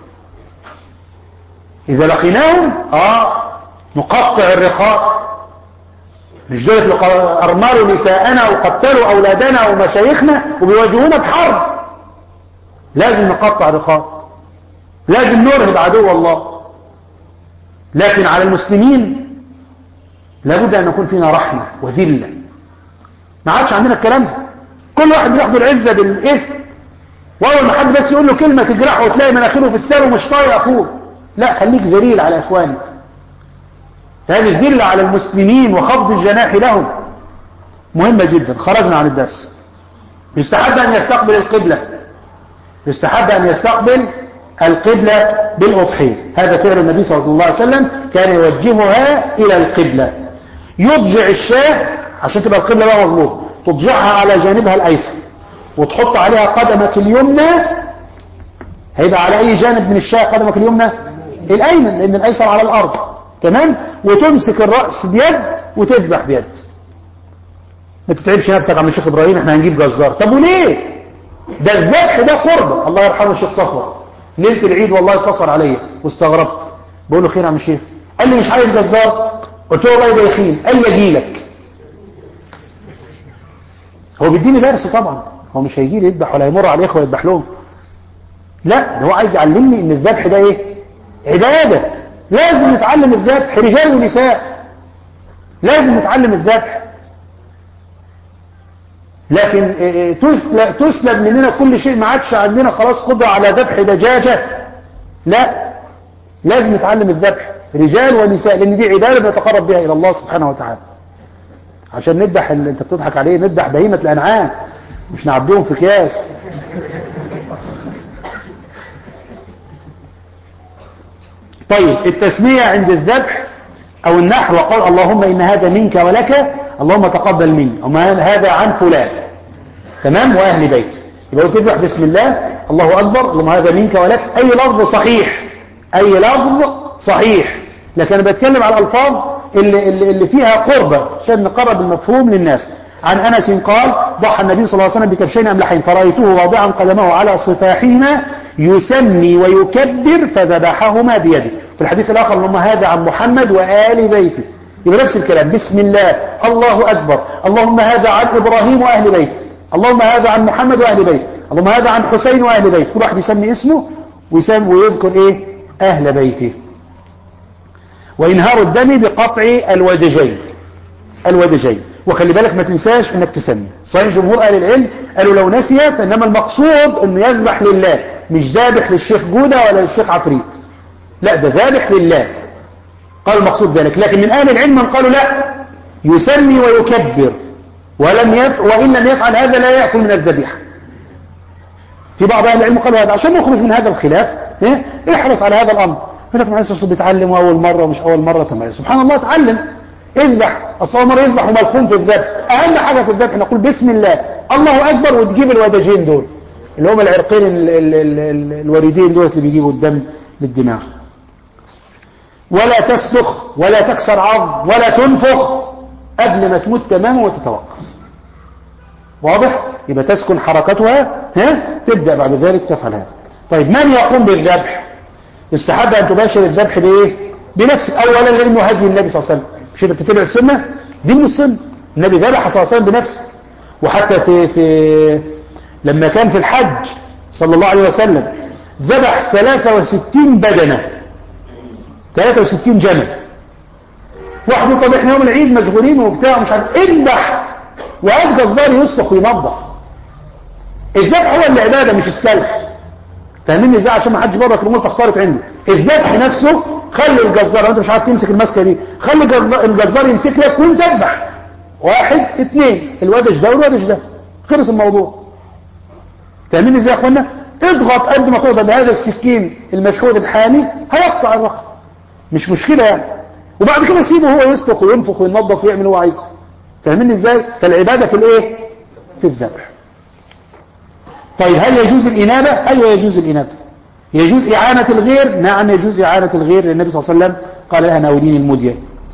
إذا لقيناهم آه نقطع الرقاب مش دول اللي أرملوا نساءنا وقتلوا أولادنا ومشايخنا وبيواجهونا بحرب لازم نقطع رقاب لازم نرهب عدو الله لكن على المسلمين لابد أن يكون فينا رحمة وذلة ما عادش عندنا الكلام ده كل واحد بياخد العزة بالإثم وأول ما حد بس يقول له كلمة تجرحه وتلاقي مناخيره في السر ومش طايق أخوه لا خليك ذليل على إخوانك هذه الذلة على المسلمين وخفض الجناح لهم مهمة جدا خرجنا عن الدرس يستحب أن يستقبل القبلة يستحب أن يستقبل القبلة بالأضحية هذا فعل النبي صلى الله عليه وسلم كان يوجهها إلى القبلة يضجع الشاه عشان تبقى القبلة بقى مظبوط تضجعها على جانبها الأيسر وتحط عليها قدمك اليمنى هيبقى على أي جانب من الشاه قدمك اليمنى الأيمن لأن الأيسر على الأرض تمام وتمسك الرأس بيد وتذبح بيد ما تتعبش نفسك عم الشيخ إبراهيم احنا هنجيب جزار طب وليه ده الذبح ده قربة الله يرحمه الشيخ صفوة ليلة العيد والله اتصل عليا واستغربت بقول له خير يا عم الشيخ قال لي مش عايز جزار قلت له والله ده يخين قال لي اجي لك هو بيديني درس طبعا هو مش هيجي لي يذبح ولا يمر على الاخوه يذبح لهم لا ده هو عايز يعلمني ان الذبح ده ايه عباده لازم نتعلم الذبح رجال ونساء لازم نتعلم الذبح لكن تسلب مننا كل شيء ما عادش عندنا خلاص قدرة على ذبح دجاجة لا لازم نتعلم الذبح رجال ونساء لأن دي عبادة نتقرب بها إلى الله سبحانه وتعالى عشان ندح اللي انت بتضحك عليه ندح بهيمة الأنعام مش نعبدهم في كياس طيب التسمية عند الذبح أو النحر وقال اللهم إن هذا منك ولك اللهم تقبل مني وما هذا عن فلان تمام وأهل بيت يبقى قلت تذبح بسم الله الله أكبر اللهم هذا منك ولك أي لفظ صحيح أي لفظ صحيح لكن أنا بتكلم على الألفاظ اللي, اللي, اللي فيها قربة عشان نقرب المفهوم للناس عن أنس قال ضحى النبي صلى الله عليه وسلم بكبشين أملحين فرأيته واضعا قدمه على صفاحهما يسمي ويكبر فذبحهما بيده في الحديث الآخر اللهم هذا عن محمد وآل بيته يبقى نفس الكلام بسم الله الله أكبر اللهم هذا عن إبراهيم وأهل بيته اللهم هذا عن محمد وأهل بيته اللهم هذا عن حسين وأهل بيته كل واحد يسمي اسمه ويسمي ويذكر إيه أهل بيته وإنهار الدم بقطع الودجين الودجين وخلي بالك ما تنساش انك تسمي صحيح جمهور اهل العلم قالوا لو نسي فانما المقصود انه يذبح لله مش ذابح للشيخ جودة ولا للشيخ عفريت لا ده ذابح لله قال المقصود ذلك لكن من اهل العلم من قالوا لا يسمي ويكبر ولم يف وان لم يفعل هذا لا ياكل من الذبيحه في بعض اهل العلم قالوا هذا عشان نخرج من هذا الخلاف إيه؟ احرص على هذا الامر هناك معلش اصله بيتعلم اول مره ومش اول مره تمام سبحان الله اتعلم اذبح اصل مره يذبح وملخوم في الذبح اهم حاجه في الذبح نقول بسم الله الله اكبر وتجيب الودجين دول اللي هم العرقين ال ال ال الوردين دول اللي بيجيبوا الدم للدماغ ولا تسلخ ولا تكسر عظم ولا تنفخ قبل ما تموت تماما وتتوقف واضح يبقى تسكن حركتها ها تبدا بعد ذلك تفعل هذا طيب من يقوم بالذبح يستحب ان تباشر الذبح بايه بنفسك اولا لانه هدي النبي صلى الله عليه وسلم مش انت بتتبع السنه دي من السنه النبي ذبح صلى الله عليه وسلم بنفسه وحتى في في لما كان في الحج صلى الله عليه وسلم ذبح 63 بدنه 63 جمل واحد طب احنا يوم العيد مشغولين وبتاع مش عارف اذبح وقعد جزار يسلخ وينظف الذبح هو العباده مش السلخ فاهمني ازاي عشان ما حدش بره الامور تختلط عنده الذبح نفسه خلي الجزار لو انت مش عارف تمسك المسكه دي خلي الجزار يمسك لك وانت اذبح واحد اثنين الودج ده والودج ده خلص الموضوع فاهمين ازاي يا اخوانا اضغط قد ما تقدر بهذا السكين المشحوذ الحامي هيقطع الرقبه مش مشكله يعني وبعد كده سيبه هو يسلخ وينفخ وينظف ويعمل اللي هو عايزه فاهمين ازاي فالعباده في الايه في الذبح طيب هل يجوز الانابه ايوه يجوز الانابه يجوز اعانه الغير نعم يجوز اعانه الغير للنبي صلى الله عليه وسلم قال انا اولين المديه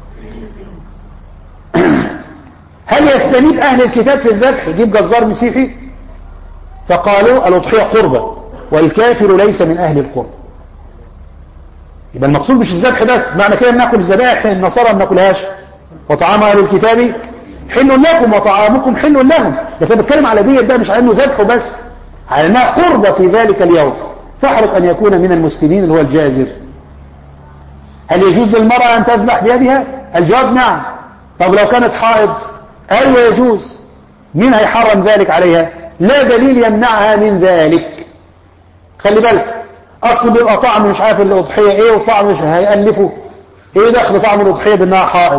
هل يستنيب اهل الكتاب في الذبح يجيب جزار مسيحي فقالوا الاضحيه قربه والكافر ليس من اهل القرب يبقى المقصود مش الذبح بس معنى كده بناكل الذبائح النصارى ما بناكلهاش وطعام اهل الكتاب حل لكم وطعامكم حل لهم لكن بتكلم على ديت ده مش على انه ذبح بس على انها قربه في ذلك اليوم فاحرص ان يكون من المسلمين اللي هو الجازر هل يجوز للمرأة ان تذبح بيدها الجواب نعم طب لو كانت حائض ايوه يجوز مين هيحرم ذلك عليها لا دليل يمنعها من ذلك خلي بالك اصل بيبقى طعم مش عارف الاضحيه ايه وطعم مش هيالفه ايه دخل طعم الاضحيه بانها حائض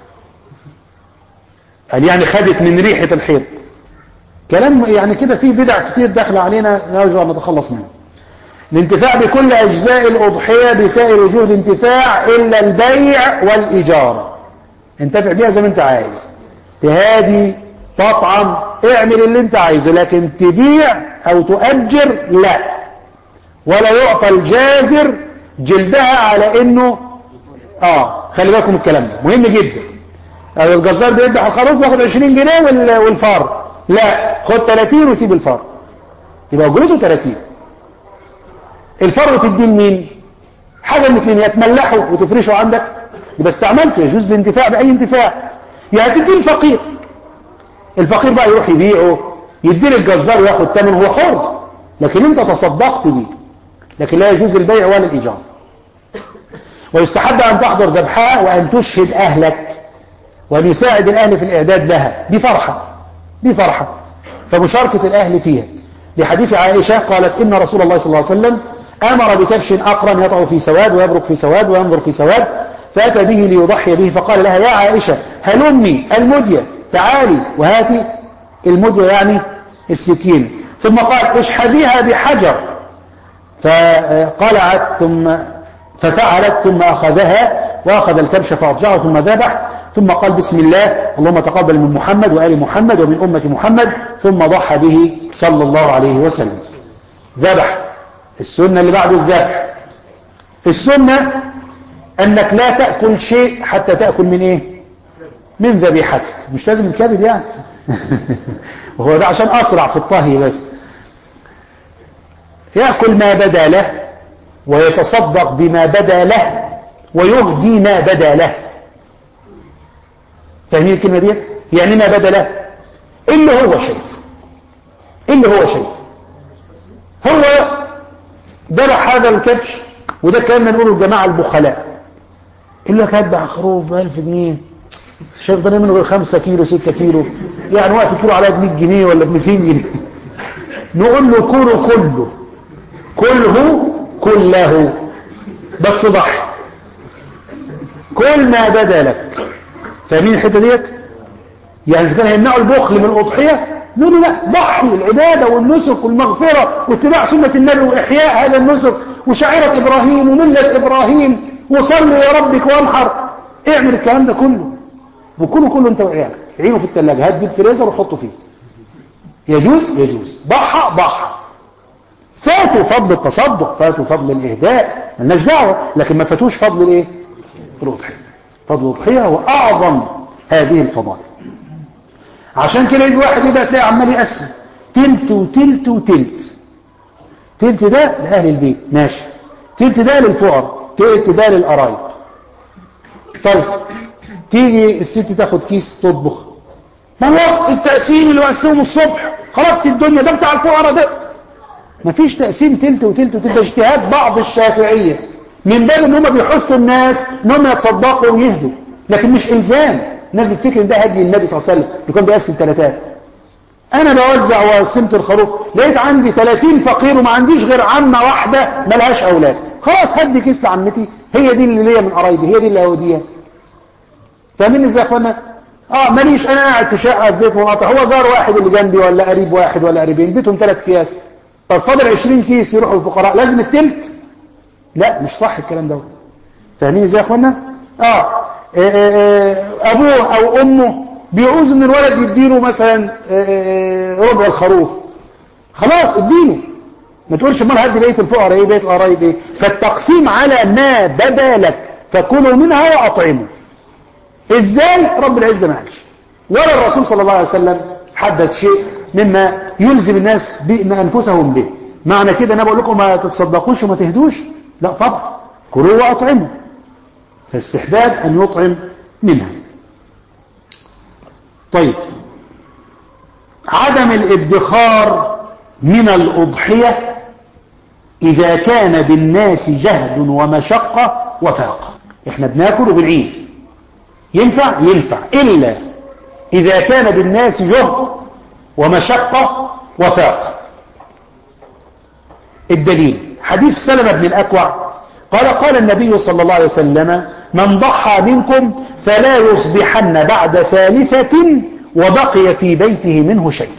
قال يعني خدت من ريحه الحيض كلام يعني كده فيه بدع كتير داخله علينا نرجو ان نتخلص منها الانتفاع بكل اجزاء الاضحيه بسائر وجوه الانتفاع الا البيع والايجار انتفع بيها زي ما انت عايز تهادي تطعم اعمل اللي انت عايزه لكن تبيع او تؤجر لا ولا يعطى الجازر جلدها على انه اه خلي بالكم الكلام ده مهم جدا الجزار بيذبح الخروف بياخد 20 جنيه والفار لا خد 30 وسيب الفار يبقى اجرته 30 الفار تديه لمين حاجه من الاثنين يا تملحه وتفرشه عندك يبقى استعملته يجوز الانتفاع باي انتفاع يا تديه الفقير الفقير بقى يروح يبيعه يديه للجزار وياخد ثمن هو حر لكن انت تصدقت بيه لكن لا يجوز البيع ولا الايجار ويستحب ان تحضر ذبحها وان تشهد اهلك وان يساعد الاهل في الاعداد لها دي فرحه دي فرحه فمشاركه الاهل فيها لحديث عائشه قالت ان رسول الله صلى الله عليه وسلم أمر بكبش أقرن يطع في سواد ويبرك في سواد وينظر في سواد فأتى به ليضحي به فقال لها يا عائشة هلمي المدية تعالي وهاتي المدية يعني السكين ثم قال اشحذيها بحجر فقلعت ثم ففعلت ثم أخذها وأخذ الكبش فأضجعه ثم ذبح ثم قال بسم الله اللهم تقبل من محمد وآل محمد ومن أمة محمد ثم ضحى به صلى الله عليه وسلم ذبح السنة اللي بعد الذبح السنة أنك لا تأكل شيء حتى تأكل من إيه من ذبيحتك مش لازم الكبد يعني وهو ده عشان أسرع في الطهي بس يأكل ما بدا له ويتصدق بما بدا له ويهدي ما بدا له فاهمين الكلمة ديت يعني ما بدا له اللي هو شايف اللي هو شايف هو ذبح هذا الكبش وده كان نقوله الجماعة البخلاء اللي لك هتبع خروف ب 1000 جنيه شايف ده منه 5 كيلو 6 كيلو يعني وقت كيلو عليها ب 100 جنيه ولا ب 200 جنيه نقول له كله كله كله كله بس ضحي كل ما بدا لك فاهمين الحته ديت يعني اذا كان هيمنعوا البخل من الاضحيه نقول له لا ضحي العباده والنسك والمغفره واتباع سنه النبي واحياء هذا النسك وشعيره ابراهيم ومله ابراهيم وصلي يا ربك وانحر اعمل الكلام ده كله وكله كله انت وعيالك عينه في الثلاجه هات جيب فريزر وحطه فيه يجوز يجوز ضحى ضحى فاتوا فضل التصدق فاتوا فضل الاهداء مالناش دعوه لكن ما فاتوش فضل الايه الاضحيه فضل الاضحيه هو اعظم هذه الفضائل عشان كده يجي واحد يبقى تلاقي عمال يقسم تلت وتلت وتلت تلت ده لاهل البيت ماشي تلت ده للفقراء تلت ده للقرايب طيب تيجي الست تاخد كيس تطبخ ما هو التقسيم اللي قسمهم الصبح خلاص الدنيا ده بتاع الفقراء ده مفيش تقسيم تلت وتلت وتلت اجتهاد بعض الشافعية من باب ان هم بيحثوا الناس ان هم يتصدقوا ويهدوا لكن مش الزام الناس بتفكر ده هدي النبي صلى الله عليه وسلم اللي كان بيقسم ثلاثات انا بوزع وقسمت الخروف لقيت عندي 30 فقير وما عنديش غير عمه واحده ملهاش اولاد خلاص هدي كيس لعمتي هي دي اللي ليا من قرايبي هي دي اللي هوديها فاهمين ازاي يا اخوانا اه ماليش انا قاعد في شقه في بيت منقطع هو جار واحد اللي جنبي ولا قريب واحد ولا قريبين بيتهم ثلاث اكياس طب فاضل 20 كيس يروحوا للفقراء لازم التلت لا مش صح الكلام دوت فاهمين ازاي يا اخوانا اه, آه, آه ابوه او امه بيعوز ان الولد يديله مثلا آه ربع الخروف خلاص اديله ما تقولش امال هدي بيت الفقراء ايه بيت القرايب ايه فالتقسيم على ما بدا لك فكلوا منها واطعموا ازاي رب العزه ما قالش ولا الرسول صلى الله عليه وسلم حدد شيء مما يلزم الناس بانفسهم به معنى كده انا بقول لكم ما تتصدقوش وما تهدوش لا طبعا كلوا واطعموا فاستحباب ان يطعم منها طيب عدم الادخار من الأضحية إذا كان بالناس جهد ومشقة وفاقة احنا بناكل وبنعين ينفع ينفع إلا إذا كان بالناس جهد ومشقة وفاقة الدليل حديث سلمة بن الأكوع قال قال النبي صلى الله عليه وسلم من ضحى منكم فلا يصبحن بعد ثالثة وبقي في بيته منه شيء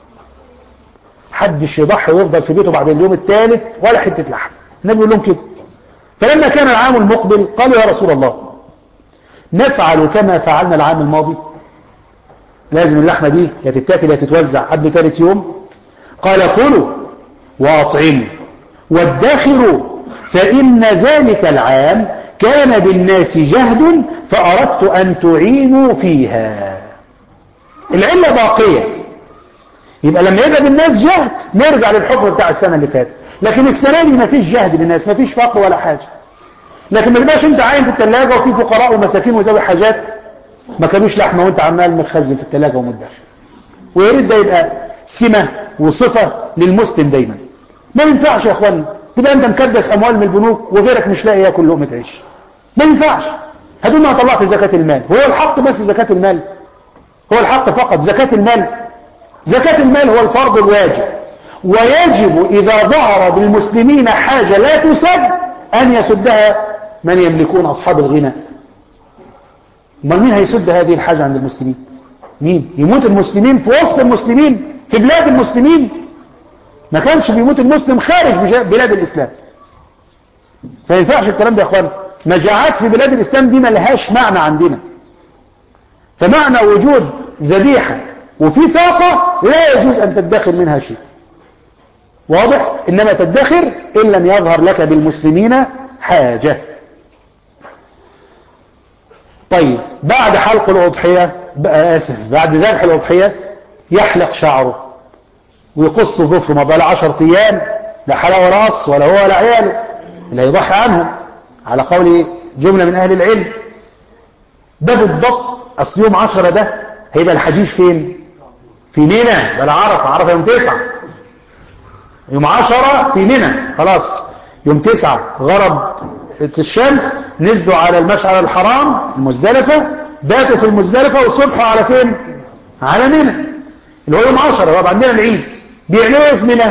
حدش يضحي ويفضل في بيته بعد اليوم الثالث ولا حتة لحم النبي يقول لهم كده فلما كان العام المقبل قالوا يا رسول الله نفعل كما فعلنا العام الماضي لازم اللحمة دي يا تتاكل يا تتوزع قبل ثالث يوم قال كلوا واطعموا وادخروا فإن ذلك العام كان بالناس جهد فأردت أن تعينوا فيها العلة باقية يبقى لما يجد الناس جهد نرجع للحكم بتاع السنة اللي فاتت لكن السنة دي مفيش جهد بالناس مفيش فقر ولا حاجة لكن ما تبقاش انت عاين في الثلاجة وفي فقراء ومساكين وذوي حاجات ما كانوش لحمة وانت عمال متخزن في الثلاجة ومدخر ويا ريت ده يبقى سمة وصفة للمسلم دايما ما ينفعش يا اخوانا تبقى انت مكدس اموال من البنوك وغيرك مش لاقي ياكل لقمة عيش ما ينفعش هتقول ما طلعت زكاة المال هو الحق بس زكاة المال هو الحق فقط زكاة المال زكاة المال هو الفرض الواجب ويجب إذا ظهر بالمسلمين حاجة لا تسد أن يسدها من يملكون أصحاب الغنى امال مين هيسد هذه الحاجة عند المسلمين مين يموت المسلمين في وسط المسلمين في بلاد المسلمين ما كانش بيموت المسلم خارج بلاد الإسلام فما ينفعش الكلام ده يا اخوان مجاعات في بلاد الإسلام دي ما لهاش معنى عندنا فمعنى وجود ذبيحة وفي فاقة لا يجوز أن تدخر منها شيء واضح إنما تدخر إن لم يظهر لك بالمسلمين حاجة طيب بعد حلق الأضحية آسف بعد ذبح الأضحية يحلق شعره ويقص ظفره ما بقى له 10 أيام لا حلق ولا قص ولا هو ولا عياله اللي يضحي عنهم على قول جملة من أهل العلم ده بالضبط أصل يوم 10 ده هيبقى الحجيج فين؟ في منى بلا عرفة عرفة يوم 9 يوم 10 في منى خلاص يوم 9 غرب الشمس نزلوا على المشعر الحرام المزدلفة باتوا في المزدلفة وصبحوا على فين على منى اللي هو يوم 10 هو عندنا العيد بيعملوا ايه في منى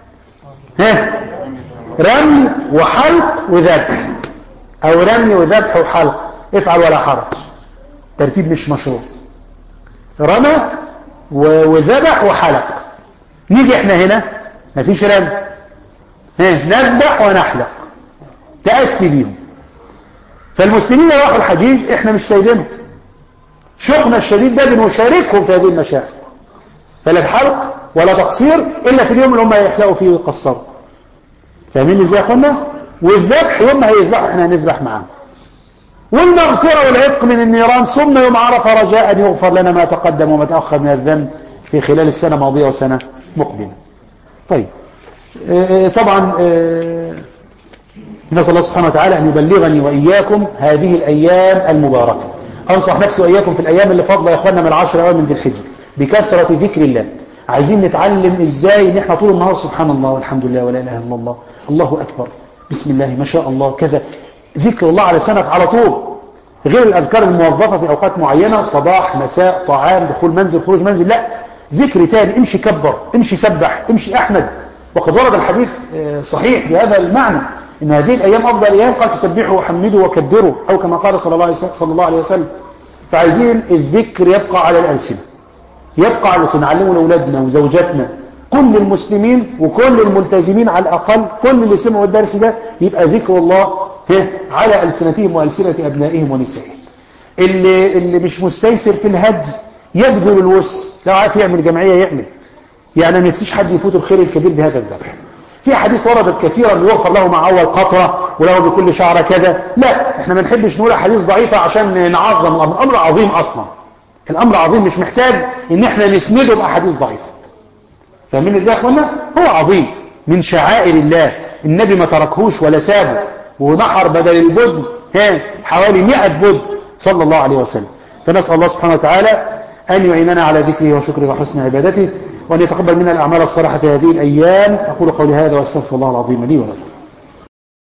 ها رمي وحلق وذبح او رمي وذبح وحلق افعل ولا حرج ترتيب مش مشروط رمى وذبح وحلق نيجي احنا هنا مفيش رمي ها نذبح ونحلق تأسي بيهم فالمسلمين يروحوا الحجيج احنا مش سايبينهم شوقنا الشديد ده بنشاركهم في هذه المشاعر فلا حلق ولا تقصير الا في اليوم اللي هم يحلقوا فيه ويقصروا فاهمين ازاي يا اخوانا والذبح يوم ما هيذبحوا احنا هنذبح معاهم والمغفرة والعتق من النيران ثم يوم عرفة رجاء أن يغفر لنا ما تقدم وما تأخر من الذنب في خلال السنة الماضية وسنة مقبلة طيب اه طبعا اه نسأل الله سبحانه وتعالى أن يبلغني وإياكم هذه الأيام المباركة أنصح نفسي وإياكم في الأيام اللي فضل يا أخوانا من العشر أيام من ذي الحجة بكثرة ذكر الله عايزين نتعلم إزاي إن إحنا طول النهار سبحان الله والحمد لله ولا إله إلا الله الله أكبر بسم الله ما شاء الله كذا ذكر الله على سنة على طول غير الأذكار الموظفة في أوقات معينة صباح مساء طعام دخول منزل خروج منزل لا ذكر تاني امشي كبر امشي سبح امشي أحمد وقد ورد الحديث صحيح بهذا المعنى إن هذه الأيام أفضل أيام قال تسبحوا وحمدوا وكبروا أو كما قال صلى الله عليه وسلم, صلى الله عليه وسلم فعايزين الذكر يبقى على الألسنة يبقى على الألسنة نعلمه لأولادنا وزوجاتنا كل المسلمين وكل الملتزمين على الأقل كل اللي سمعوا الدرس ده يبقى ذكر الله على ألسنتهم وألسنة أبنائهم ونسائهم اللي, اللي مش مستيسر في الهدي يبذل الوس لو عارف يعمل جمعية يعمل يعني ما نفسيش حد يفوت الخير الكبير بهذا الذبح في حديث وردت كثيرا يغفر له مع أول قطرة وله بكل شعرة كذا لا احنا ما نحبش نقول أحاديث ضعيفة عشان نعظم الأمر الأمر عظيم أصلا الأمر عظيم مش محتاج ان احنا نسنده بأحاديث ضعيفة فاهمين ازاي يا اخوانا هو عظيم من شعائر الله النبي ما تركهوش ولا سابه ونحر بدل البدن ها حوالي 100 بدن صلى الله عليه وسلم فنسأل الله سبحانه وتعالى أن يعيننا على ذكره وشكره وحسن عبادته وأن يتقبل منا الأعمال الصالحة في هذه الأيام أقول قولي هذا وأستغفر الله العظيم لي ولكم